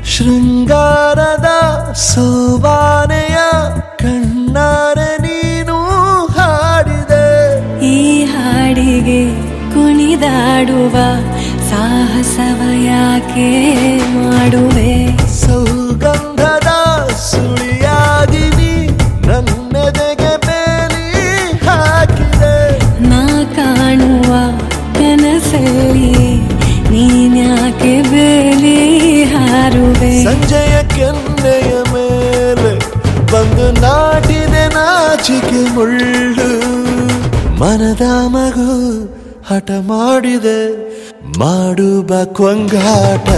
ಶೃಂಗಾರದ ಸೋಬಾನೆಯ ಕಣ್ಣಾರೆ ನೀನು ಹಾಡಿದೆ ಈ ಹಾಡಿಗೆ ಕುಣಿದಾಡುವ ಸಾಹಸವ ಯಾಕೆ ಮಾಡುವೆ ಸೌಗಂಧದ ಸುಳಿಯಾಗಿ ನೀ ನನ್ನೆದೆಗೆ ಬೇಲಿ ಹಾಕಿದೆ ನಾ ಕಾಣುವ ಕನಸಲ್ಲಿ ನೀನ್ಯಾಕೆ ಬೇಲಿ ಹಾರುವೆ ಸಂಜೆಯ ಕೆನ್ನೆಯ ಮೇಲೆ ಬಂದು ನಾಟಿದೆ ನಾಚಿಕೆ ಮುಳ್ಳು ಮನದ ಮಗು ಹಠ ಮಾಡಿದೆ ಮಾಡುವ ಕೊಂಗಾಟ